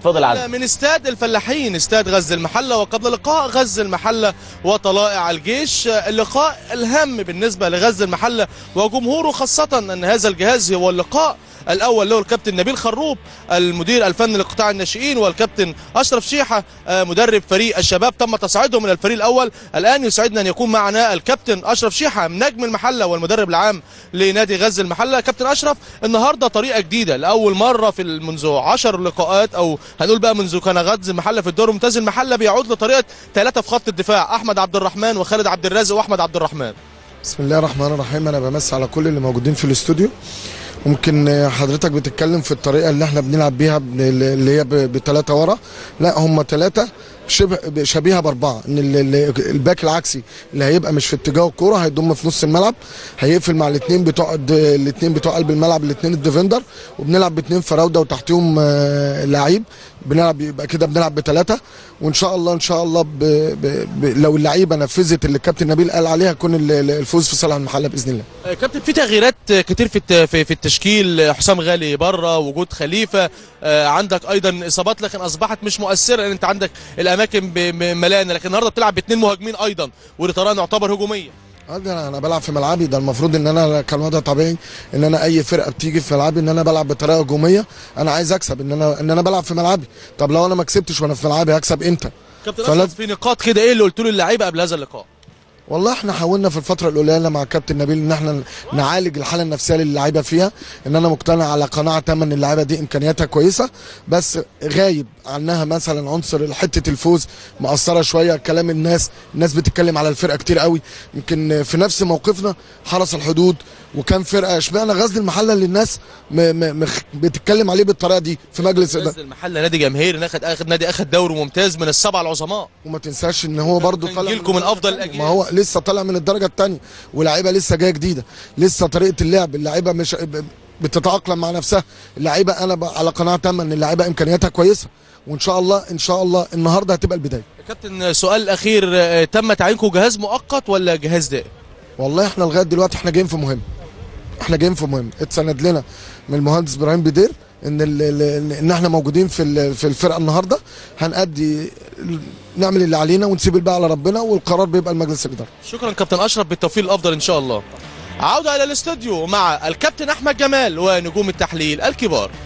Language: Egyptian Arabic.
اتفضل عادل من استاد الفلاحين استاد غزة المحلة وقبل لقاء غزة المحلة وطلائع الجيش اللقاء الهام بالنسبة لغزة المحلة وجمهوره خاصة أن هذا الجهاز هو اللقاء الاول له الكابتن نبيل خروب المدير الفني لقطاع الناشئين والكابتن اشرف شيحه آه، مدرب فريق الشباب تم تصعيدهم من الفريق الاول الان يسعدنا ان يكون معنا الكابتن اشرف شيحه نجم المحله والمدرب العام لنادي غزه المحله كابتن اشرف النهارده طريقه جديده لاول مره في ال- منذ 10 لقاءات او هنقول بقى منذ كان غزه المحله في الدور الممتاز المحله بيعود لطريقه ثلاثه في خط الدفاع احمد عبد الرحمن وخالد عبد الرازق واحمد عبد الرحمن بسم الله الرحمن الرحيم انا بمس على كل اللي موجودين في الاستوديو ممكن حضرتك بتتكلم في الطريقه اللي احنا بنلعب بيها بن- اللي هي بثلاثه ورا لا هم ثلاثه شبه شبيهه باربعه ان ال- ال- الباك العكسي اللي هيبقى مش في اتجاه الكوره هيضم في نص الملعب هيقفل مع الاثنين بتوع الاثنين بتوع قلب الملعب الاثنين الديفندر وبنلعب باثنين فراوده وتحتهم آه، لعيب بنلعب يبقى كده بنلعب بثلاثه وان شاء الله ان شاء الله ب ب ب لو اللعيبه نفذت اللي الكابتن نبيل قال عليها يكون ال- ال- الفوز في صالح المحله باذن الله آه، كابتن في تغييرات آه، كتير في الت- في في التشكيل آه، حسام غالي بره وجود خليفه آه، عندك ايضا اصابات لكن اصبحت مش مؤثره لان انت عندك الاماكن ب- م- ملانه لكن النهارده بتلعب باثنين مهاجمين ايضا وريتاران يعتبر هجوميه اه ده انا أنا بلعب في ملعبي ده المفروض ان انا كان وضع طبيعي ان انا اي فرقه بتيجي في ملعبي ان انا بلعب بطريقه هجوميه انا عايز اكسب ان انا ان انا بلعب في ملعبي طب لو انا ما كسبتش وانا في ملعبي هكسب امتى كابتن فلا- أشرف في نقاط كده ايه اللي قلت له اللعيبه قبل هذا اللقاء والله احنا حاولنا في الفتره القليله مع كابتن نبيل ان احنا نعالج الحاله النفسيه اللي اللعيبه فيها ان انا مقتنع على قناعه تامه ان اللعيبه دي امكانياتها كويسه بس غايب عنها مثلا عنصر حته الفوز مقصره شويه كلام الناس الناس بتتكلم على الفرقه كتير قوي يمكن في نفس موقفنا حرس الحدود وكان فرقه اشمعنى غزل المحله اللي الناس م م مخ- بتتكلم عليه بالطريقه دي في مجلس غزل المحله نادي جماهيري اخد اخد نادي اخد دوري ممتاز من السبعه العظماء وما تنساش ان هو برضو كان طالع جيلكم من أفضل الدرجة الأجيال. ما هو لسه طالع من الدرجه الثانيه ولاعيبه لسه جايه جديده لسه طريقه اللعب اللعيبه مش ب- بتتاقلم مع نفسها اللعيبه انا ب- على قناعه تامه ان اللعيبه امكانياتها كويسه وان شاء الله ان شاء الله النهارده هتبقى البدايه كابتن سؤال الاخير آه، تم تعيينكم جهاز مؤقت ولا جهاز دائم والله احنا لغايه دلوقتي احنا جايين في مهم احنا جايين في مهم اتسند لنا من المهندس ابراهيم بدير ان ال ال ان احنا موجودين في ال- في الفرقه النهارده هنأدي نعمل اللي علينا ونسيب الباقي على ربنا والقرار بيبقى المجلس الاداره شكرا كابتن اشرف بالتوفيق الافضل ان شاء الله عوده الى الاستوديو مع الكابتن احمد جمال ونجوم التحليل الكبار